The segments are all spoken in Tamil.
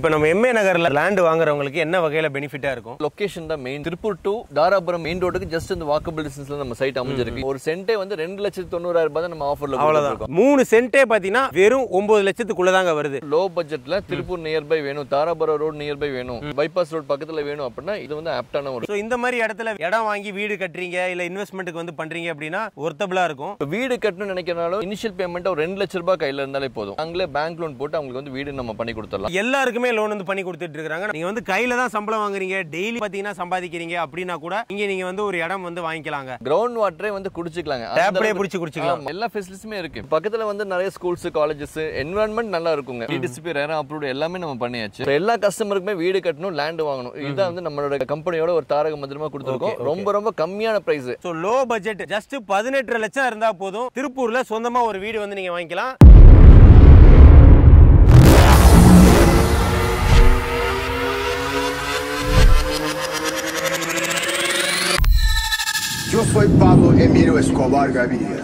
இப்போ நம்ம எம்ஏ நகர்ல லேண்ட் வாங்குறவங்களுக்கு என்ன வகையில பெனிஃபிட்டா இருக்கும் லொகேஷன் தான் main Tiruppur to Dharapuram main ரோடுக்கு ஜஸ்ட் இந்த வாக்கபிள் டிஸ்டன்ஸ்ல நம்ம சைட் அமைஞ்சிருக்கு ஒரு சென்டே வந்து ரெண்டு லட்சத்தி தொண்ணூறாயிரம் ரூபாய் தான் நம்ம ஆஃபர்ல அவ்வளவுதான் மூணு சென்ட்டே பாத்தீங்கன்னா வெறும் ஒன்பது லட்சத்துக்குள்ள தாங்க வருது லோ பட்ஜெட்ல திருப்பூர் நியர்பை வேணும் தாராபுரம் ரோடு நியர்பை வேணும் பைபாஸ் ரோட் பக்கத்துல வேணும் அப்படின்னா இது வந்து ஆப்டான ஒரு ஸோ இந்த மாதிரி இடத்துல இடம் வாங்கி வீடு கட்டுறீங்க இல்ல இன்வெஸ்ட்மெண்ட்டுக்கு வந்து பண்றீங்க அப்படின்னா ஒர்த்தபிளா இருக்கும் இப்ப வீடு கட்டணும்னு நினைக்கிறனாலும் இனிஷியல் பேமெண்ட் ஒரு ரெண்டு லட்ச ரூபாய் கையில இருந்தாலே போதும் நாங்களே பேங்க் லோன் போட்டு அவங்களுக்கு வந்து வீடு நம்ம பண்ணி கொடுத்துடலாம் எல்லாருக்குமே லோன் வந்து பண்ணி கொடுத்துட்டு இருக்காங்க நீங்க வந்து கையில தான் சம்பளம் வாங்குறீங்க டெய்லி பாத்தீங்கன்னா சம்பாதிக்கிறீங்க அப்படின்னா கூட இங்க நீங்க வந்து ஒரு இடம் வந்து வாங்கிக்கலாங்க கிரவுண்ட் வாட்டரே வந்து குடிச்சுக்கலாங்க அந்த டேப்லயே அளவுக்கு- பிடிச்சி குடிச்சுக்கலாம் ஆமா, எல்லா ஃபெசிலிட்டிஸுமே இருக்கு பக்கத்துல வந்து நிறைய ஸ்கூல்ஸ் காலேஜஸ் என்வரன்மெண்ட் நல்லா இருக்குங்க டிடிசிபி ரேரா அப்ரூவ் எல்லாமே நம்ம பண்ணியாச்சு இப்ப எல்லா கஸ்டமருக்குமே வீடு கட்டணும் லேண்ட் வாங்கணும் இதுதான் வந்து நம்மளோட கம்பெனியோட ஒரு தாரக மந்திரமா கொடுத்துருக்கோம் ரொம்ப ரொம்ப கம்மியான price so low budget just பதினெட்டு லட்சம் இருந்தா போதும் திருப்பூர்ல சொந்தமா ஒரு வீடு வந்து நீங்க வாங்கிக்கலாம் Yo soy Pablo Emilio Escobar Gaviria.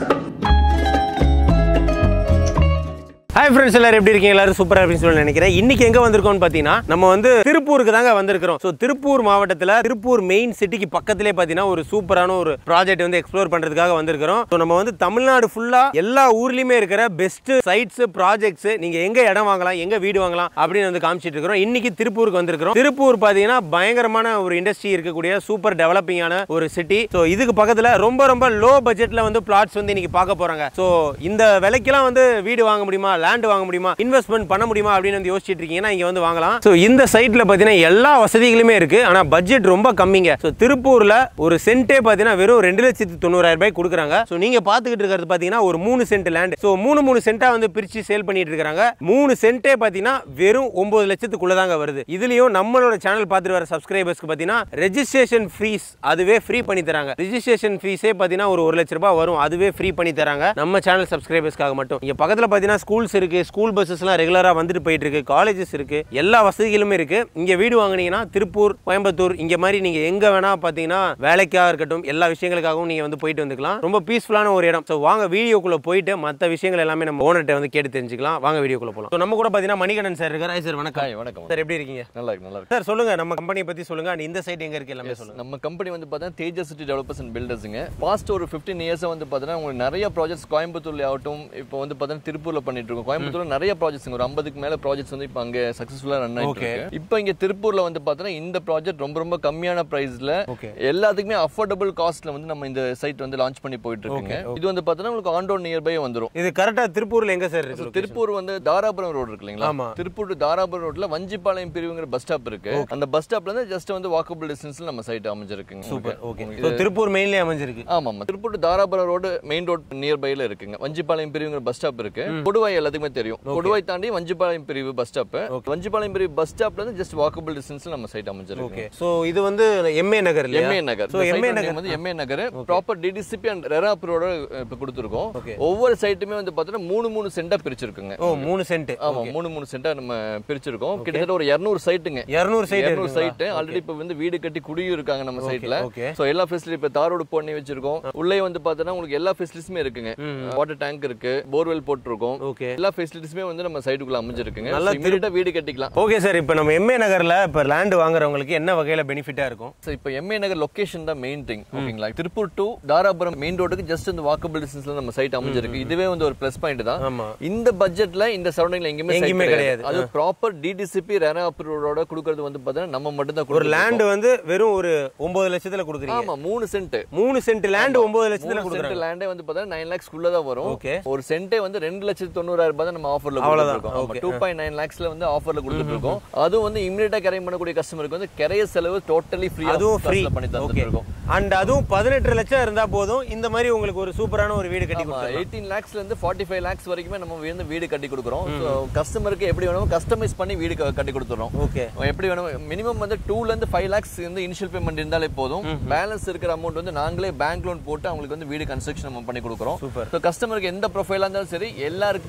Hi friends எல்லாரும் எப்படி இருக்கீங்க எல்லாரும் சூப்பரா இருப்பீங்கன்னு சொல்லி நினைக்கிறேன் இன்னைக்கு எங்க வந்திருக்கோம்னு பாத்தீங்கன்னா நம்ம வந்து திருப்பூருக்கு தாங்க வந்திருக்கிறோம் ஸோ திருப்பூர் மாவட்டத்தில் திருப்பூர் மெயின் சிட்டிக்கு பக்கத்திலே பாத்தீங்கன்னா ஒரு சூப்பரான ஒரு ப்ராஜெக்ட் வந்து எக்ஸ்ப்ளோர் பண்றதுக்காக வந்திருக்கிறோம் ஸோ நம்ம வந்து தமிழ்நாடு ஃபுல்லா எல்லா ஊர்லயுமே இருக்கிற பெஸ்ட் சைட்ஸ் ப்ராஜெக்ட்ஸ் நீங்க எங்க இடம் வாங்கலாம் எங்க வீடு வாங்கலாம் அப்படின்னு வந்து காமிச்சிட்டு இருக்கிறோம் இன்னைக்கு திருப்பூருக்கு வந்திருக்கிறோம் திருப்பூர் பாத்தீங்கன்னா பயங்கரமான ஒரு இண்டஸ்ட்ரி இருக்கக்கூடிய சூப்பர் டெவலப்பிங்கான ஒரு சிட்டி ஸோ இதுக்கு பக்கத்துல ரொம்ப ரொம்ப லோ பட்ஜெட்ல வந்து பிளாட்ஸ் வந்து இன்னைக்கு பார்க்க போறாங்க ஸோ இந்த விலைக்கெல்லாம் வந்து வீடு வாங்க முடியுமா லேண்ட் வாங்க முடியுமா இன்வெஸ்ட்மெண்ட் பண்ண முடியுமா அப்படின்னு வந்து யோசிச்சுட்டு இருக்கீங்கன்னா இங்க வந்து வாங்கலாம் ஸோ இந்த சைட்ல பாத்தீங்கன்னா எல்லா வசதிகளுமே இருக்கு ஆனா பட்ஜெட் ரொம்ப கம்மிங்க ஸோ திருப்பூர்ல ஒரு சென்ட்டே பாத்தீங்கன்னா வெறும் ரெண்டு லட்சத்தி தொண்ணூறாயிரம் ரூபாய் கொடுக்குறாங்க ஸோ நீங்க பாத்துக்கிட்டு இருக்கிறது பாத்தீங்கன்னா ஒரு மூணு சென்ட் லேண்ட் ஸோ மூணு மூணு சென்ட்டா வந்து பிரிச்சு சேல் பண்ணிட்டு இருக்காங்க மூணு சென்ட்டே பாத்தீங்கன்னா வெறும் ஒன்பது லட்சத்துக்குள்ள தாங்க வருது இதுலயும் நம்மளோட சேனல் பார்த்துட்டு வர சப்ஸ்கிரைபர்ஸ்க்கு பாத்தீங்கன்னா ரெஜிஸ்ட்ரேஷன் ஃபீஸ் அதுவே ஃப்ரீ பண்ணி தராங்க ரெஜிஸ்ட்ரேஷன் ஃபீஸே பாத்தீங்கன்னா ஒரு ஒரு லட்ச ரூபாய் வரும் அதுவே ஃப்ரீ பண்ணி தராங்க நம்ம சேனல் சப்ஸ்கிரைபர்ஸ்க்காக மட்டும் இங்க பக்கத்துல பாத்தீங்கன்னா ஸ்கூல்ஸ் இருக்கு ஸ்கூல் பஸ்ஸஸ்லாம் ரெகுலரா வந்துட்டு போயிட்டு இருக்கு காலேஜஸ் இருக்கு எல்லா வசதிகளுமே இருக்கு இங்க வீடு வாங்குனீங்கன்னா திருப்பூர் கோயம்புத்தூர் இங்க மாதிரி நீங்க எங்க வேணா பாத்தீங்கன்னா வேலைக்காக இருக்கட்டும் எல்லா விஷயங்களுக்காகவும் நீங்க வந்து போயிட்டு வந்துக்கலாம் ரொம்ப பீஸ்ஃபுல்லான ஒரு இடம் ஸோ வாங்க வீடியோக்குள்ள போயிட்டு மற்ற விஷயங்கள் எல்லாமே நம்ம ஓனர்கிட்ட வந்து கேட்டு தெரிஞ்சுக்கலாம் வாங்க வீடியோக்குள்ள போலாம் ஸோ நம்ம கூட பாத்தீங்கன்னா மணிகண்டன் சார் இருக்காரு சார் வணக்கம் ஹாய் வணக்கம் சார் எப்படி இருக்கீங்க நல்லா இருக்கு நல்லா இருக்கு சார் சொல்லுங்க நம்ம கம்பெனியை பத்தி சொல்லுங்க and இந்த சைட் எங்க இருக்கு எல்லாமே சொல்லுங்க நம்ம கம்பெனி வந்து பார்த்தீங்கன்னா தேஜஸ் சிட்டி டெவலப்பர்ஸ் அண்ட் பில்டர்ஸுங்க பாஸ்ட் ஒரு ஃபிஃப்டீன் இயர்ஸ் வந்து பார்த்தீங்கன்னா உங்களுக்கு நிறைய ப்ராஜெக்ட்ஸ் கோயம்புத்தூர்ல ஆகட்டும் இப்போ வந்து பார்த்தீங்கன்னா திருப்பூர்ல பண்ணிட்டு இருக்கோம் கோயம்புத்தூர்ல நிறைய ப்ராஜெக்ட்ஸ் ஒரு ஐம்பதுக்கு மேல ப்ராஜெக்ட்ஸ் வந்து இப்போ அங்கே சக்ஸஸ்ஃபுல்லாக ரன் ஆயிட்டு Okay. இருக்கு இப்போ இங்க திருப்பூர்ல வந்து பார்த்தீங்கன்னா இந்த ப்ராஜெக்ட் ரொம்ப ரொம்ப கம்மியான பிரைஸ்ல Okay. எல்லாத்துக்குமே அஃபோர்டபுள் காஸ்ட்ல வந்து நம்ம இந்த சைட் வந்து லான்ச் பண்ணி போயிட்டு இருக்குங்க இது வந்து பார்த்தீங்கன்னா உங்களுக்கு ஆண்டோ நியர்பை வந்துரும் இது கரெக்டா திருப்பூர்ல எங்க சார் இருக்கு திருப்பூர் வந்து தாராபுரம் ரோடு இருக்கு இல்லைங்களா ஆமா. திருப்பூர் to தாராபுரம் ரோட்ல வஞ்சிப்பாளையம் பிரிவுங்கிற பஸ் ஸ்டாப் இருக்கு அந்த பஸ் ஸ்டாப்ல இருந்து ஜஸ்ட் வந்து வாக்கபிள் டிஸ்டன்ஸ்ல நம்ம சைட் அமைஞ்சிருக்குங்க சூப்பர் ஓகே உங்களுக்கு. ஸோ திருப்பூர் மெயின்லேயே அமைஞ்சிருக்கு ஆமா ஆமா Tiruppur to Dharapuram road main road நியர்பைல இருக்குங்க வஞ்சிப்பாளையம் பிரிவுங்கிற பஸ் ஸ்டாப் இருக்கு கொடுவாய் எல்லாத்துக்குமே தெரியும் கொடுவாய் தாண்டி வஞ்சிப்பாளையம் பிரிவு பஸ் ஸ்டாப் வஞ்சிப்பாளையம் பிரிவு பஸ் ஸ்டாப்ல இருந்து ஜஸ்ட் வாக்கபிள் டிஸ்டன்ஸ்ல நம்ம சைட் அமைஞ்சிருக்கு ஓகே ஸோ இது வந்து எம்ஏ நகர் இல்லையா M A Nagar so M A Nagar வந்து M A Nagar proper DTCP and RERA அப்ரூவோட இப்ப கொடுத்துருக்கோம் Okay. ஒவ்வொரு சைட்டுமே வந்து பாத்தீங்கன்னா மூணு மூணு சென்டா பிரிச்சிருக்குங்க ஓ மூணு சென்ட் ஆமா மூணு மூணு சென்டா நம்ம பிரிச்சிருக்கோம் கிட்டத்தட்ட ஒரு 200 சைட்டுங்க இரநூறு சைட் இருநூறு சைட் ஆல்ரெடி இப்ப வந்து வீடு கட்டி குடியும் இருக்காங்க நம்ம சைட்ல okay. சோ எல்லா ஃபெசிலிட்டி இப்ப தார் ரோடு பண்ணி வச்சிருக்கோம் உள்ளே வந்து பார்த்தோன்னா உங்களுக்கு எல்லா ஃபெசிலிட்டிஸுமே இருக்குங்க வாட்டர் டேங்க் இருக்கு போர்வெல் போட்டிருக்கோம் ஓகே எல்லா ஃபெசிலிட்டிஸுமே வந்து நம்ம சைட்டுக்குள்ள அமைஞ்சிருக்குங்க நல்லா இமீடியட்டா வீடு கட்டிக்கலாம் ஓகே சார் இப்போ நம்ம எம்ஏ நகர்ல இப்போ லேண்ட் வாங்குறவங்களுக்கு என்ன வகையில பெனிஃபிட்டா இருக்கும் So, இப்போ எம்ஏ நகர் லொகேஷன் தான் மெயின் திங் ஓகேங்களா திருப்பூர் டு தாராபுரம் மெயின் ரோடுக்கு ஜஸ்ட் இந்த வாக்கபிள் டிஸ்டன்ஸ்ல நம்ம சைட் அமைஞ்சிருக்கு இதுவே வந்து ஒரு ப்ளஸ் பாயிண்ட் தான் ஆமா இந்த பட்ஜெட்ல இந்த சரௌண்டிங்ல எங்கேயுமே site எங்கேயுமே கிடையாது. அது ப்ராப்பர் டிடிசிபி ரெனா அப்ரூவோட கொடுக்கறது வந்து பார்த்தீங்கன்னா நம்ம மட்டும் தான் ஒரு லேண்ட் வந்து வெறும் ஒரு ஒன்பது லட்சத்துல கொடுக்குறீங்க ஆமா மூணு சென்ட் மூணு சென்ட் லேண்ட் ஒன்பது லட்சத்துல மூணு சென்ட் கொடுக்குறாங்க லேண்டே வந்து பார்த்தா நைன் லேக்ஸ் குள்ள தான் வரும் ஓகே ஒரு சென்ட்டே வந்து ரெண்டு லட்சத்தி தொண்ணூறாயிரம் ரூபாய் தான் நம்ம ஆஃபர்ல அவ்வளவுதான். கொடுத்துருக்கோம் டூ பாயிண்ட் நைன் லேக்ஸ்ல வந்து ஆஃபர்ல கொடுத்துட்டு இருக்கோம் அதுவும் வந்து இமீடியட்டா கரை பண்ணக்கூடிய கஸ்டமருக்கு வந்து கரைய செலவு டோட்டலி ஃப்ரீ அதுவும் ஃப்ரீ பண்ணி ஓகே தந்துட்டு இருக்கோம் அண்ட் அதுவும் பதினெட்டு லட்சம் இருந்தா போதும் இந்த மாதிரி உங்களுக்கு ஒரு சூப்பரான ஒரு வீடு கட்டி கொடுத்துருவோம் எயிட்டீன் லேக்ஸ்ல இருந்து ஃபார்ட்டி ஃபைவ் லேக்ஸ் வரைக்குமே நம்ம வந்து வீடு கட்டி கொடுக்குறோம் ஸோ கஸ்டமருக்கு எப்படி வேணுமோ கஸ்டமைஸ் பண்ணி வீடு க- கட்டி கொடுத்துறோம் ஓகே எப்படி வேணும் மினிமம் வந்து டூல இருந்து ஃபைவ் லேக்ஸ் வந்து இனிஷியல் பேமெண்ட் இருந்தாலே போதும் பேலன்ஸ் இருக்கிற அமௌண்ட் வந்து நாங்களே பேங்க் லோன் போட்டு அவங்களுக்கு வந்து வீடு கன்ஸ்ட்ரக்ஷன் நம்ம பண்ணி கொடுக்குறோம் Super. ஸோ கஸ்டமருக்கு எந்த ப்ரொஃபைலா இருந்தாலும் சரி எல்லாருக்குமே வந்து லோன்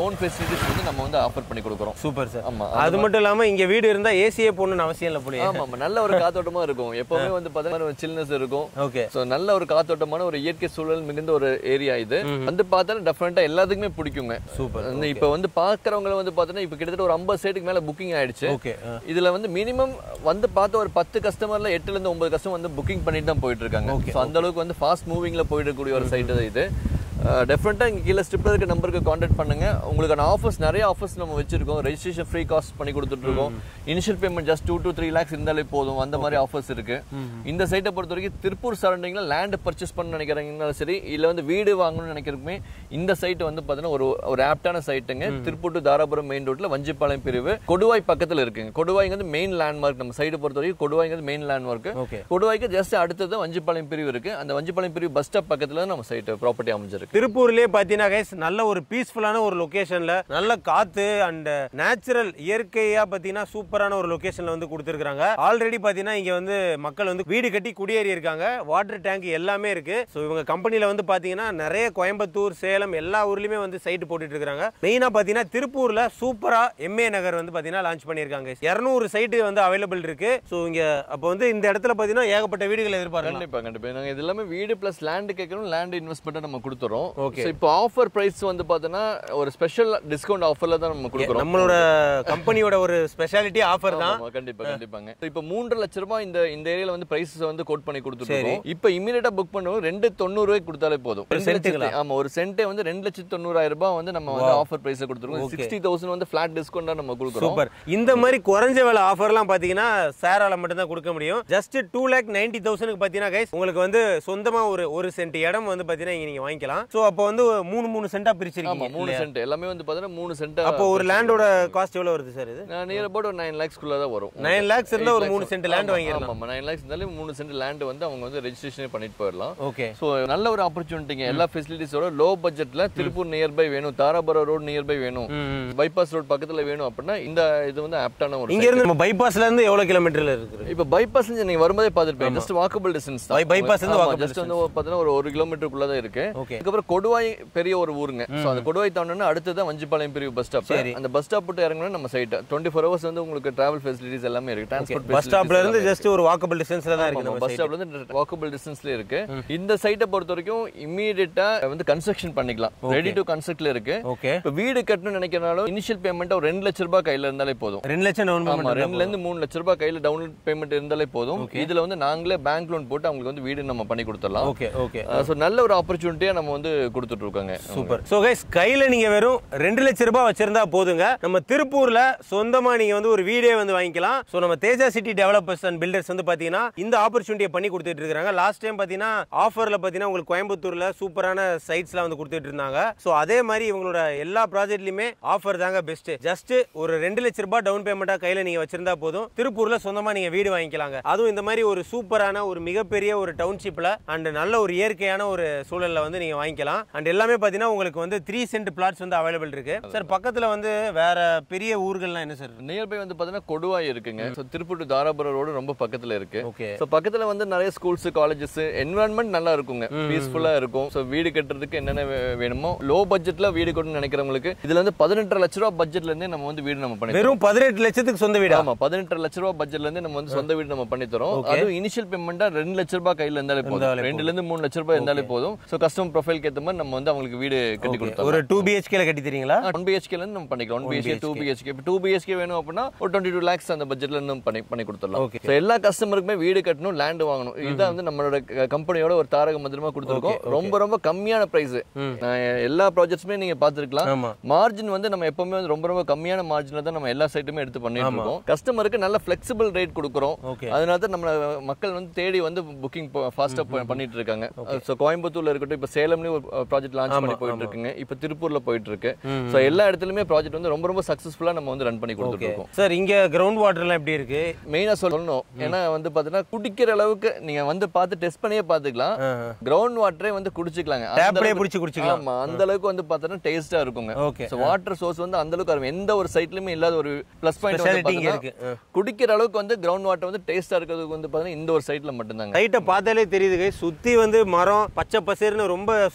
டவுன் ஃபெசிலிட்டிஸ் வந்து நம்ம வந்து ஆஃபர் பண்ணி கொடுக்குறோம் சூப்பர் சார் ஆமா அது மட்டும் இல்லாம இங்க வீடு இருந்தா ஏசியே போடணும்னு அவசியம் இல்லை போலயே ஆமா ஆமா நல்ல ஒரு காத்தோட்டமா இருக்கும் எப்பவுமே வந்து பார்த்தீங்கன்னா சில்னஸ் இருக்கும் ஓகே ஸோ நல்ல ஒரு காத்தோட்டமான ஒரு இயற்கை சூழல் மிகுந்த ஒரு ஏரியா இது வந்து பார்த்தா டெஃபினட்டா எல்லாத்துக்குமே பிடிக்குங்க சூப்பர் வந்து இப்போ வந்து பார்க்கறவங்க வந்து பார்த்தீங்கன்னா இப்போ கிட்டத்தட்ட ஒரு ஐம்பது சைட்டுக்கு மேல புக்கிங் ஆயிடுச்சு ஓகே இதுல வந்து மினிமம் வந்து பார்த்த ஒரு பத்து கஸ்டமர்ல எட்டுல இருந்து ஒன்பது கஸ்டமர் வந்து புக்கிங் பண்ணிட்டு தான் போயிட்டு இருக்காங்க Okay, ஸோ அந்த அளவுக்கு வந்து ஃபாஸ்ட் மூவிங்ல போயிட்டு இருக்கக்கூடிய ஒரு சைட் இது டெஃபினட்டா இங்க கீழே ஸ்ட்ரிப்ல இருக்க நம்பருக்கு காண்டாக்ட் பண்ணுங்க உங்களுக்கான ஆஃபர்ஸ் நிறைய ஆஃபர்ஸ் நம்ம வச்சிருக்கோம் ரெஜிஸ்ட்ரேஷன் ஃப்ரீ காஸ்ட் பண்ணி கொடுத்துட்டு இருக்கோம் initial payment just two to three lakhs இருந்தாலே போதும் அந்த மாதிரி ஆஃபர்ஸ் இருக்கு இந்த சைட்டை பொறுத்த வரைக்கும் திருப்பூர் சரௌண்டிங்ல லேண்ட் பர்ச்சேஸ் பண்ண நினைக்கிறீங்கனாலும் சரி இல்ல வந்து வீடு வாங்கணும்னு நினைக்கிறதுமே இந்த சைட் வந்து பாத்தீங்கன்னா ஒரு ஒரு ஆப்டான சைட்டுங்க திருப்பூர் டு தாராபுரம் மெயின் ரோட்ல வஞ்சிப்பாளையம் பிரிவு கொடுவாய் பக்கத்துல இருக்குங்க கொடுவாய்ங்க வந்து மெயின் லேண்ட்மார்க் நம்ம சைடு பொறுத்த வரைக்கும் கொடுவாய்ங்க வந்து மெயின் லேண்ட்மார்க் ஓகே கொடுவாய்க்கு ஜஸ்ட் அடுத்தது வஞ்சிப்பாளையம் பிரிவு இருக்கு அந்த வஞ்சிப்பாளையம் பிரிவு பஸ் ஸ்டாப் பக்கத்துல தான் நம்ம சைட் ப்ராப்பர்ட்டி அமைஞ்சிருக்கு திருப்பூர்லயே பாத்தீங்கன்னா கைஸ் நல்ல ஒரு பீஸ்ஃபுல்லான ஒரு லொகேஷன்ல நல்ல காத்து அண்ட் நேச்சுரல் இயற்கையா பாத்தீங்கன்னா சூப்பரான ஒரு லொகேஷன்ல வந்து கொடுத்துருக்காங்க ஆல்ரெடி பாத்தீங்கன்னா இங்க வந்து மக்கள் வந்து வீடு கட்டி குடியேறி இருக்காங்க வாட்டர் டேங்க் எல்லாமே இருக்கு ஸோ இவங்க கம்பெனில வந்து பாத்தீங்கன்னா நிறைய கோயம்புத்தூர் சேலம் எல்லா ஊர்லயுமே வந்து சைட் போட்டுட்டு இருக்காங்க மெயினா பாத்தீங்கன்னா திருப்பூர்ல சூப்பரா எம்ஏ நகர் வந்து பாத்தீங்கன்னா லான்ச் பண்ணிருக்காங்க இருநூறு சைட்டு வந்து அவைலபிள் இருக்கு ஸோ இங்க அப்போ வந்து இந்த இடத்துல பாத்தீங்கன்னா ஏகப்பட்ட வீடுகள் எதிர்பார்க்கலாம் கண்டிப்பா கண்டிப்பா நாங்க இது எல்லாமே வீடு பிளஸ் லேண்ட் கேட்கணும் லேண்ட் இன்வெஸ்ட்மெண்ட் நம்ம கொடுத்துறோம் Okay. இப்போ ஆஃபர் பிரைஸ் வந்து பாத்தீங்கன்னா ஒரு ஸ்பெஷல் டிஸ்கவுண்ட் ஆஃபர்ல தான் நம்ம கொடுக்குறோம் நம்மளோட கம்பெனியோட ஒரு ஸ்பெஷாலிட்டி ஆஃபர் தான் ஆமா, கண்டிப்பா கண்டிப்பாங்க இப்போ மூன்றரை லட்ச ரூபாய் இந்த இந்த ஏரியால வந்து பிரைஸ் வந்து கோட் பண்ணி கொடுத்துருக்கோம் இப்போ இமீடியட்டா புக் பண்ணுவோம் ரெண்டு தொண்ணூறு ரூபாய் கொடுத்தாலே போதும் ரெண்டு சென்ட்டுங்களா? லட்சத்தி- ஆமா ஒரு சென்டே வந்து ரெண்டு லட்சத்தி தொண்ணூறாயிரம் ரூபாய் வந்து நம்ம வந்து ஆஃபர் பிரைஸ் கொடுத்துருக்கோம் சிக்ஸ்டி தௌசண்ட் வந்து ஃபிளாட் டிஸ்கவுண்டா நம்ம கொடுக்குறோம் சூப்பர் இந்த மாதிரி குறைஞ்ச விலை ஆஃபர்லாம் பாத்தீங்கன்னா சேரால மட்டும் தான் கொடுக்க முடியும் ஜஸ்ட் டூ லேக் நைன்டி தௌசண்ட்க்கு பாத்தீங்கன்னா கைஸ் உங்களுக்கு வந்து சொந்தமா ஒரு ஒரு சென்ட் இடம் வந்து பாத்தீங்கன்னா இங்க நீங்க வாங்கிக்கலாம் சோ அப்போ வந்து மூணு மூணு சென்டா ஆமா பிரிச்சிருக்கீங்க மூணு சென்ட் எல்லாமே வந்து பாத்தீங்கன்னா மூணு சென்ட் அப்போ ஒரு லேண்டோட காஸ்ட் எவ்வளவு வருது சார் இது நியர் அபவுட் ஒரு நைன் லேக்ஸ்க்குள்ள தான் வரும் நைன் லேக்ஸ் இருந்தா ஒரு Eight மூணு lakhs. சென்ட் லேண்ட் ஆமா, வாங்கிடலாம் ஆமா நைன் லேக்ஸ் இருந்தாலே மூணு சென்ட் லேண்ட் வந்து அவங்க வந்து ரெஜிஸ்ட்ரேஷன் பண்ணிட்டு போயிடலாம் ஓகே ஸோ நல்ல ஒரு ஆப்பர்ச்சுனிட்டிங்க எல்லா ஃபெசிலிட்டிஸோட லோ பட்ஜெட்ல திருப்பூர் நியர்பை வேணும் தாராபுரம் ரோடு நியர்பை வேணும் பைபாஸ் ரோட் பக்கத்துல வேணும் அப்படின்னா இந்த இது வந்து ஆப்டான ஒரு இங்க இருந்து நம்ம பைபாஸ்ல இருந்து எவ்வளவு கிலோமீட்டர்ல இருக்கு இப்போ பைபாஸ் நீங்க வரும்போதே பார்த்துருப்பீங்க just walkable distance By- bypass இருந்து walkable ஜஸ்ட் வந்து பார்த்தீங்கன்னா ஒரு ஒரு கிலோமீட்டருக்குள்ள தான் இருக்கு ஓகே அதுக்கப்புறம் கொடுவாய் பெரிய ஒரு ஊருங்க ஸோ அந்த கொடுவாய் தாண்டோன்னா அடுத்து தான் வஞ்சிப்பாளையம் பெரிய பஸ் ஸ்டாப் சரி. அந்த பஸ் ஸ்டாப் விட்டு இறங்கணும் நம்ம சைட் டுவெண்ட்டி ஃபோர் ஹவர்ஸ் வந்து உங்களுக்கு டிராவல் ஃபெசிலிட்டிஸ் எல்லாமே இருக்கு டிரான்ஸ்போர்ட் பஸ் ஸ்டாப்ல இருந்து ஜஸ்ட் ஒரு வாக்கபிள் டிஸ்டன்ஸ்ல தான் இருக்கு நம்ம பஸ் ஸ்டாப்ல இருந்து வாக்கபிள் டிஸ்டன்ஸ்ல இருக்கு இந்த சைட்டை பொறுத்த வரைக்கும் இம்மீடியட்டா வந்து கன்ஸ்ட்ரக்ஷன் பண்ணிக்கலாம் ரெடி டு கன்ஸ்ட்ரக்ட்ல இருக்கு ஓகே இப்போ வீடு கட்டணும்னு நினைக்கிறனாலும் இனிஷியல் பேமெண்ட் ஒரு ரெண்டு லட்ச ரூபாய் கையில இருந்தாலே போதும் ரெண்டு லட்சம் டவுன் ஆமா பேமெண்ட் ரெண்டுல இருந்து மூணு லட்ச ரூபாய் கையில டவுன் பேமெண்ட் இருந்தாலே போதும் இதுல வந்து நாங்களே பேங்க் லோன் போட்டு அவங்களுக்கு வந்து வீடு நம்ம பண்ணி கொடுத்துடலாம் ஓகே ஓகே ஸோ நல்ல ஒரு ஆப்பர்ச்சுனிட்டியா நம்ம வந்து கொடுத்துட்டு இருக்கோங்க சூப்பர் ஸோ கைஸ் கையில் நீங்கள் வெறும் ரெண்டு லட்ச ரூபாய் வச்சிருந்தா போதுங்க நம்ம திருப்பூரில் சொந்தமாக நீங்கள் வந்து ஒரு வீடே வந்து வாங்கிக்கலாம் ஸோ நம்ம Teja city developers and builders வந்து பார்த்தீங்கன்னா இந்த ஆப்பர்ச்சுனிட்டியை பண்ணி கொடுத்துட்டு இருக்காங்க லாஸ்ட் டைம் பார்த்தீங்கன்னா ஆஃபரில் பார்த்தீங்கன்னா உங்களுக்கு கோயம்புத்தூரில் சூப்பரான சைட்ஸ்லாம் வந்து கொடுத்துட்டு இருந்தாங்க ஸோ அதே மாதிரி இவங்களோட எல்லா ப்ராஜெக்ட்லையுமே ஆஃபர் தாங்க பெஸ்ட் ஜஸ்ட் ஒரு ரெண்டு லட்ச ரூபாய் டவுன் பேமெண்ட்டாக கையில் நீங்கள் வச்சிருந்தா போதும் திருப்பூரில் சொந்தமாக நீங்கள் வீடு வாங்கிக்கலாங்க அதுவும் இந்த மாதிரி ஒரு சூப்பரான ஒரு மிகப்பெரிய ஒரு டவுன்ஷிப்பில் அண்ட் நல்ல ஒரு இயற்கையான ஒரு சூழல்ல வந்து நீங்க வாங்கிக்கலாம் அண்ட் எல்லாமே பாத்தீங்கன்னா உங்களுக்கு வந்து த்ரீ சென்ட் பிளாட்ஸ் வந்து அவைலபிள் இருக்கு சார் பக்கத்துல வந்து வேற பெரிய ஊர்கள்லாம் என்ன சார் நியர்பை வந்து பாத்தீங்கன்னா கொடுவாய் இருக்குங்க so Tiruppur to Dharapuram road ரொம்ப பக்கத்துல இருக்கு ஓகே ஸோ பக்கத்துல வந்து நிறைய ஸ்கூல்ஸ் காலேஜஸ் என்வரான்மெண்ட் நல்லா இருக்குங்க பீஸ்ஃபுல்லா இருக்கும் ஸோ வீடு கட்டுறதுக்கு என்னென்ன வே- வேணுமோ லோ பட்ஜெட்ல வீடு கட்டணும்னு நினைக்கிறவங்களுக்கு இதுல வந்து பதினெட்டரை லட்ச ரூபா பட்ஜெட்ல இருந்தே நம்ம வந்து வீடு நம்ம பண்ணி வெறும் பதினெட்டு லட்சத்துக்கு சொந்த வீடா ஆமா பதினெட்டு லட்ச ரூபா பட்ஜெட்ல இருந்து நம்ம வந்து சொந்த வீடு நம்ம பண்ணி தரோம் அதுவும் இனிஷியல் பேமெண்டா ரெண்டு லட்ச ரூபாய் கையில இருந்தாலே போதும் ரெண்டுல இருந்து மூணு லட்ச ரூபாய் இருந்தாலே போதும் ஸோ கஸ்டமர் ப்ரொஃபைல்க்கு ஏற்ற மாதிரி நம்ம வந்து அவங்களுக்கு வீடு கட்டி கொடுத்தோம் ஒரு டூ பிஹெச்கேல கட்டி தரீங்களா ஒன் பிஹெச்கேல இருந்து நம்ம பண்ணிக்கலாம் ஒன் பிஹெச்கே டூ பிஹெச்கே இப்போ டூ பிஹெச்கே வேணும் அப்படின்னா ஒரு டுவெண்ட்டி டூ லேக்ஸ் அந்த பட்ஜெட்ல இருந்து நம்ம பண்ணி பண்ணி கொடுத்துடலாம் Okay. ஸோ எல்லா கஸ்டமருக்குமே வீடு கட்டணும் லேண்ட் வாங்கணும் இதுதான் வந்து நம்மளோட கம்பெனியோட ஒரு தாரக மந்திரமா கொடுத்துருக்கோம் ரொம்ப ரொம்ப கம்மியான பிரைஸ் எல்லா ப்ராஜெக்ட்ஸுமே நீங்க பார்த்துருக்கலாம் ஆமா மார்ஜின் வந்து நம்ம எப்பவுமே வந்து ரொம்ப ரொம்ப கம்மியான மார்ஜின்ல தான் நம்ம எல்லா சைட்டுமே எடுத்து பண்ணிட்டு இருக்கோம் கஸ்டமருக்கு நல்ல ஃபிளெக்சிபிள் ரேட் கொடுக்குறோம் ஓகே அதனால தான் நம்ம மக்கள் வந்து தேடி வந்து புக்கிங் ஃபாஸ்டா பண்ணிட்டு இருக்காங்க ஸோ கோயம்புத்தூர்ல இருக்கட்டும் இப்போ சேலம்லயும் ஒரு ப்ராஜெக்ட் லான்ச் பண்ணி போயிட்டு இருக்குங்க இப்போ திருப்பூர்ல போயிட்டு இருக்கு ஸோ எல்லா இடத்துலயுமே ப்ராஜெக்ட் வந்து ரொம்ப ரொம்ப சக்சஸ்ஃபுல்லா நம்ம வந்து ரன் பண்ணி கொடுத்துட்டு இருக்கோம் சார் இங்க கிரவுண்ட் வாட்டர்லாம் எப்படி இருக்கு மெயினா சொல்லணும் ஏன்னா வந்து பாத்தீங்கன்னா குடிக்கிற அளவுக்கு நீங்க வந்து பார்த்து டெஸ்ட் பண்ணியே பாத்துக்கலாம் கிரவுண்ட் வாட்டரே வந்து குடிச்சுக்கலாங்க அந்த டேப்லயே அளவுக்கு- பிடிச்சி குடிச்சிக்கலாம் ஆமா அந்த அளவுக்கு வந்து பார்த்தோன்னா டேஸ்டா இருக்குங்க ஓகே ஸோ வாட்டர் சோர்ஸ் வந்து அந்த அளவுக்கு இருக்கும் எந்த ஒரு சைட்லயுமே இல்லாத ஒரு ப்ளஸ் பாயிண்ட் வந்து ஸ்பெஷாலிட்டி இங்க பாத்தீங்கன்னா, இருக்கு குடிக்கிற அளவுக்கு வந்து கிரவுண்ட் வாட்டர் வந்து டேஸ்டா இருக்கிறதுக்கு வந்து பாத்தீங்கன்னா இந்த ஒரு சைட்ல மட்டும்தாங்க சைட்டை பார்த்தாலே தெரியுது guys. சுத்தி வந்து மரம் பச்சை பசேர்னு ரொம்ப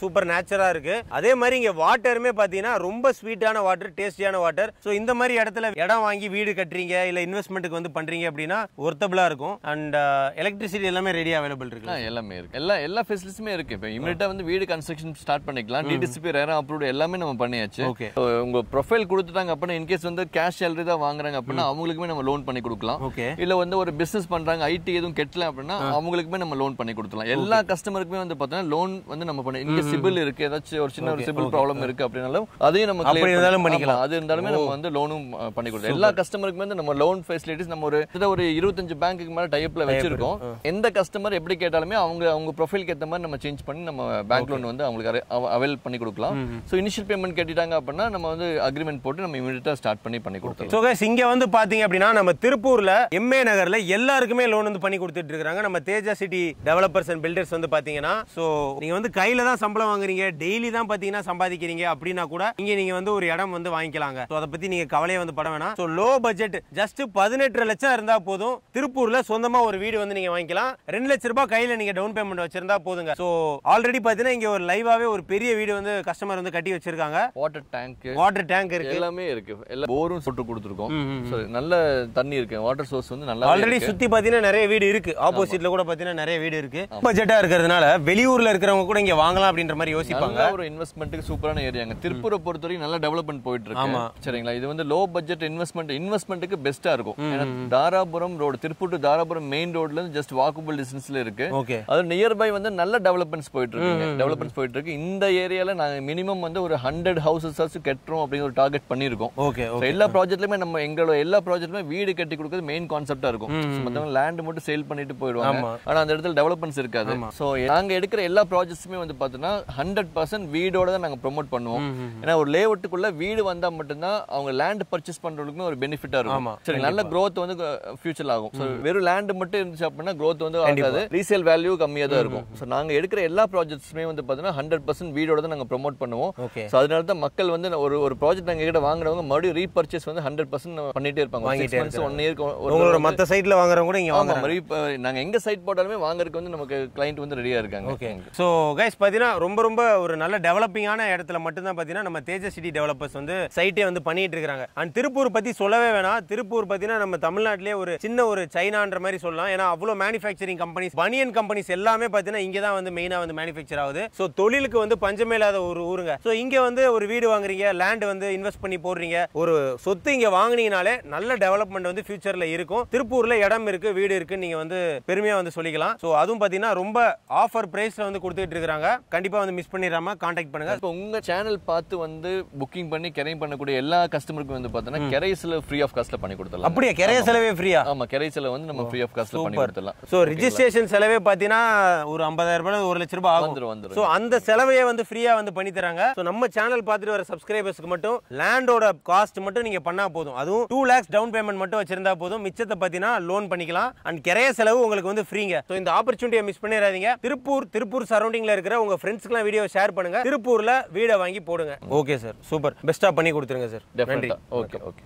சூப்பர் நேச்சரா இருக்கு அதே மாதிரி இங்க வாட்டருமே பாத்தீங்கன்னா ரொம்ப ஸ்வீட்டான வாட்டர் டேஸ்டியான வாட்டர் ஸோ இந்த மாதிரி இடத்துல இடம் வாங்கி வீடு கட்டுறீங்க இல்ல இன்வெஸ்ட்மெண்ட்டுக்கு வந்து பண்றீங்க அப்படின்னா ஒர்த்தபிளா இருக்கும் அண்ட் எலக்ட்ரிசிட்டி எல்லாமே ரெடியா அவைலபிள் இருக்கு ஆ, எல்லாமே இருக்கு எல்லா எல்லா ஃபெசிலிட்டிஸுமே இருக்கு இப்போ இமீடியட்டா வந்து வீடு கன்ஸ்ட்ரக்ஷன் ஸ்டார்ட் பண்ணிக்கலாம் டிடிசிபி ரேரா அப்ரூவ்ட் எல்லாமே நம்ம பண்ணியாச்சு Okay. So, உங்க ப்ரொஃபைல் கொடுத்துட்டாங்க அப்படின்னா இன்கேஸ் வந்து கேஷ் சேலரி தான் வாங்குறாங்க அப்படின்னா அவங்களுக்குமே நம்ம லோன் பண்ணி கொடுக்கலாம் ஓகே இல்ல வந்து ஒரு பிசினஸ் பண்றாங்க ஐடி எதுவும் கெட்டல அப்படின்னா அவங்களுக்குமே நம்ம லோன் பண்ணி கொடுத்துலாம் எல்லா கஸ்டமருக்குமே வந்து பார்த்தோன்னா லோன் வந்து நம்ம பண்ணி இங்க சிபில் இருக்கு ஏதாச்சும் ஒரு சின்ன ஒரு சிபில் ப்ராப்ளம் இருக்கு அப்படின்னாலும் அதையும் நம்ம அப்படி clear பண்ணி- இருந்தாலும் பண்ணிக்கலாம். ஆமா, அது இருந்தாலுமே நம்ம வந்து லோனும் பண்ணி கொடுத்தோம் எல்லா கஸ்டமருக்குமே வந்து நம்ம லோன் ஃபெசிலிட்டிஸ் நம்ம ஒரு கிட்ட ஒரு இருபத்தஞ்சு பேங்க்குக்கு மேல டைப்ல வச்சிருக்கோம் எந்த கஸ்டமர் எப்படி கேட்டாலுமே அவங்க அவங்க ப்ரொஃபைலுக்கு ஏத்த மாதிரி நம்ம சேஞ்ச் பண்ணி நம்ம பேங்க் லோன் வந்து அவங்களுக்கு அவைல் பண்ணி கொடுக்கலாம் ஸோ இனிஷியல் பேமெண்ட் கேட்டுட்டாங்க அப்படின்னா நம்ம வந்து அக்ரிமெண்ட் போட்டு நம்ம இமீடியட்டா ஸ்டார்ட் பண்ணி பண்ணி கொடுத்துருவோம் ஸோ கைஸ் இங்க வந்து பாத்தீங்க அப்படின்னா நம்ம திருப்பூர்ல எம்ஏ நகர்ல எல்லாருக்குமே லோன் வந்து பண்ணி கொடுத்துட்டு இருக்காங்க நம்ம Teja city developers and builders வந்து பாத்தீங்கன்னா ஸோ நீங்க வந்து கையில தான் சம்பளம் வாங்குறீங்க டெய்லி தான் பாத்தீங்கன்னா சம்பாதிக்கிறீங்க அப்படின்னா கூட இங்க நீங்க வந்து ஒரு இடம் வந்து வாங்கிக்கலாங்க ஸோ அதை பத்தி நீங்க கவலையை வந்து பட வேணாம் ஸோ லோ பட்ஜெட் ஜஸ்ட் பதினெட்டு லட்சம் இருந்தா போதும் திருப்பூர்ல சொந்தமா ஒரு வீடு வந்து நீங்க வாங்கிக்கலாம் ரெண்டு லட்ச ரூபாய் கையில நீங்க டவுன் பேமெண்ட் வச்சிருந்தா போதுங்க ஸோ ஆல்ரெடி பாத்தீங்கன்னா இங்க ஒரு லைவாவே ஒரு பெரிய வீடு வந்து கஸ்டமர் வந்து கட்டி வச்சிருக்காங்க வாட்டர் டேங்க் வாட்டர் டேங்க் இருக்கு எல்லாமே இருக்கு எல்லாம் போரும் போட்டு கொடுத்துருக்கோம் So, நல்ல தண்ணி இருக்கு வாட்டர் சோர்ஸ் வந்து நல்லா ஆல்ரெடி சுத்தி பாத்தீங்கன்னா நிறைய வீடு இருக்கு ஆப்போசிட்ல கூட பாத்தீங்கன்னா நிறைய வீடு இருக்கு பட்ஜெட்டா இருக்கிறதுனால வெளியூர்ல இருக்கிறவங்க கூட இங்க வாங்கலாம் அப்படின்ற மாதிரி யோசிப்பாங்க நல்ல ஒரு இன்வெஸ்ட்மெண்ட்டுக்கு சூப்பரான ஏரியாங்க திருப்பூரை பொறுத்த வரைக்கும் நல்ல டெவலப்மெண்ட் போயிட்டு இருக்கு சரிங்களா இது வந்து லோ பட்ஜெட் இன்வெஸ்ட்மெண்ட் இன்வெஸ்ட்மெண்ட்டுக்கு பெஸ்ட்டா இருக்கும் ஏன்னா Dharapuram road Tiruppur to Dharapuram main ரோட்ல இருந்து ஜஸ்ட் வாக்கபிள் டிஸ்டன்ஸ்ல இருக்கு ஓகே அது நியர்பை வந்து நல்ல டெவலப்மெண்ட்ஸ் போயிட்டு இருக்கு டெவலப்மெண்ட்ஸ் போயிட்டு இருக்கு இந்த ஏரியால நாங்க மினிமம் வந்து ஒரு ஹண்ட்ரட் ஹவுசஸ் கட்டுறோம் அப்படிங்கிற ஒரு டார்கெட் பண்ணிருக்கோம் ஓகே So, எல்லா ப்ராஜெக்ட்லயுமே நம்ம எங்களோட எல்லா ப்ராஜெக்ட்லுமே வீடு கட்டி கொடுக்கிறது மெயின் கான்செப்டா இருக்கும் மத்தவங்க லேண்ட் மட்டும் சேல் பண்ணிட்டு போயிடுவாங்க ஆமா. ஆனா அந்த இடத்துல டெவலப்மெண்ட்ஸ் இருக்காது சோ நாங்க எடுக்கிற எல்லா ப்ராஜெக்ட்ஸுமே வந்து பாத்தீங்கன்னா ஹண்ட்ரட் பர்சன்ட் வீடோட தான் நாங்க ப்ரோமோட் பண்ணுவோம் ஏன்னா ஒரு லேஅவுட்டுக்குள்ள வீடு வந்தா மட்டும்தான் அவங்க லேண்ட் பர்ச்சேஸ் பண்றவங்களுக்குமே ஒரு பெனிஃபிட்டா ஆமா, இருக்கும் சரி நல்ல growth வந்து ஃபியூச்சர்ல ஆகும் So, வெறும் லேண்ட் மட்டும் இருந்துச்சு அப்படின்னா growth வந்து ஆகாது ரீசேல் வேல்யூ கம்மியா தான் இருக்கும் சோ நாங்க எடுக்கிற எல்லா ப்ராஜெக்ட்ஸுமே வந்து பாத்தீங்கன்னா ஹண்ட்ரட் பர்சன்ட் வீடோட தான் நாங்க ப்ரோமோட் பண்ணுவோம் ஓகே சோ அதனால தான் மக்கள் வந்து ஒரு ஒரு ப்ராஜெக்ட் நாங்க கிட்ட வாங்குறவங்க மறுபடியும் ரீபர்ச்சேஸ் வந்து ஹண்ட்ரட் பர்சன்ட் பண்ணிட்டே இருப்பாங்க வாங்கிட்டே சிக்ஸ் மந்த்ஸ் ஒன் இயர்க்கு உங்களோட மத்த சைட்ல வாங்குறவங்க கூட இங்க ஆமா வாங்குறாங்க மாதிரி இப்ப நாங்க எங்க சைட் போட்டாலுமே வாங்குறதுக்கு வந்து நமக்கு கிளைண்ட் வந்து ரெடியா இருக்காங்க ஓகே ஸோ கைஸ் பார்த்தீங்கன்னா ரொம்ப ரொம்ப ஒரு நல்ல டெவலப்பிங்கான இடத்துல மட்டும்தான் பார்த்தீங்கன்னா நம்ம தேஜ சிட்டி டெவலப்பர்ஸ் வந்து சைட்டே வந்து பண்ணிட்டு இருக்காங்க அண்ட் திருப்பூர் பற்றி சொல்லவே வேணாம் திருப்பூர் பார்த்தீங்கன்னா நம்ம தமிழ்நாட்டிலே ஒரு சின்ன ஒரு சைனான்ற மாதிரி சொல்லலாம் ஏன்னா அவ்வளோ மேனுஃபேக்சரிங் கம்பெனிஸ் பனியன் கம்பெனிஸ் எல்லாமே பார்த்தீங்கன்னா இங்கே தான் வந்து மெயினாக வந்து மேனுஃபேக்சர் ஆகுது ஸோ தொழிலுக்கு வந்து பஞ்சமே இல்லாத ஒரு ஊருங்க ஸோ இங்கே வந்து ஒரு வீடு வாங்குறீங்க லேண்ட் வந்து இன்வெஸ்ட் பண்ணி போடுறீங்க ஒரு சொத்து இங்கே வாங்குனீங்கனாலே நல்ல டெவலப்மெண்ட் வந்து ஃபியூச்சரில் இருக்கும் திருப்பூரில் இடம் இருக்கு வீடு இருக்கு நீங்கள் வந்து பெருமையாக வந்து சொல்லிக்கலாம் ஸோ அதுவும் பார்த்தீங்கன்னா ரொம்ப ஆஃபர் ப்ரைஸில் வந்து கொடுத்துட்டு இருக்காங்க கண்டிப்பாக வந்து மிஸ் பண்ணிடாம காண்டாக்ட் பண்ணுங்க இப்போ உங்க சேனல் பார்த்து வந்து புக்கிங் பண்ணி கெரை பண்ணக்கூடிய எல்லா கஸ்டமருக்கும் வந்து பார்த்தோன்னா கெரைஸ்ல ஃப்ரீ ஆஃப் காஸ்ட்ல பண்ணி கொடுத்துடலாம் அப்படியே கிரைய செலவே ஃப்ரீயா ஆமா கெரைஸ்ல வந்து நம்ம ஃப்ரீ ஆஃப் காஸ்ட்ல பண்ணி கொடுத்துடலாம் ஸோ ரிஜிஸ்ட்ரேஷன் செலவே பார்த்தீங்கன்னா ஒரு ஐம்பதாயிரம் ரூபாய் ஒரு லட்ச ரூபாய் ஆகும் வந்துரும் வந்துரும் ஸோ அந்த செலவையே வந்து ஃப்ரீயா வந்து பண்ணி தராங்க ஸோ நம்ம சேனல் பார்த்துட்டு வர சப்ஸ்கிரைபர்ஸ்க்கு மட்டும் லேண்டோட காஸ்ட் மட்டும் நீங்க பண்ணா போதும் அதுவும் டூ லேக்ஸ் டவுன் பேமெண்ட் மட்டும் வச்சிருந்தா போதும் மிச்சத்தை பார்த்தீங்கன்னா லோன் பண்ணிக்கலாம் அண்ட் கிரைய செலவு உங்களுக்கு வந்து ஃப்ரீங்க ஸோ இந்த ஆப்பர்ச்சுனிட்டியை மிஸ் பண்ணிடாதீங்க திருப்பூர் திருப்பூர் சரௌண்டிங்ல இருக்கிற உங்க ஃப்ரெண்ட்ஸ்க்குலாம் வீடியோ ஷேர் பண்ணுங்க திருப்பூர்ல வீடை வாங்கி போடுங்க ஓகே சார் சூப்பர் பெஸ்டா பண்ணி கொடுத்துருங்க சார் நன்றி டெஃபினட்டா ஓகே ஓகே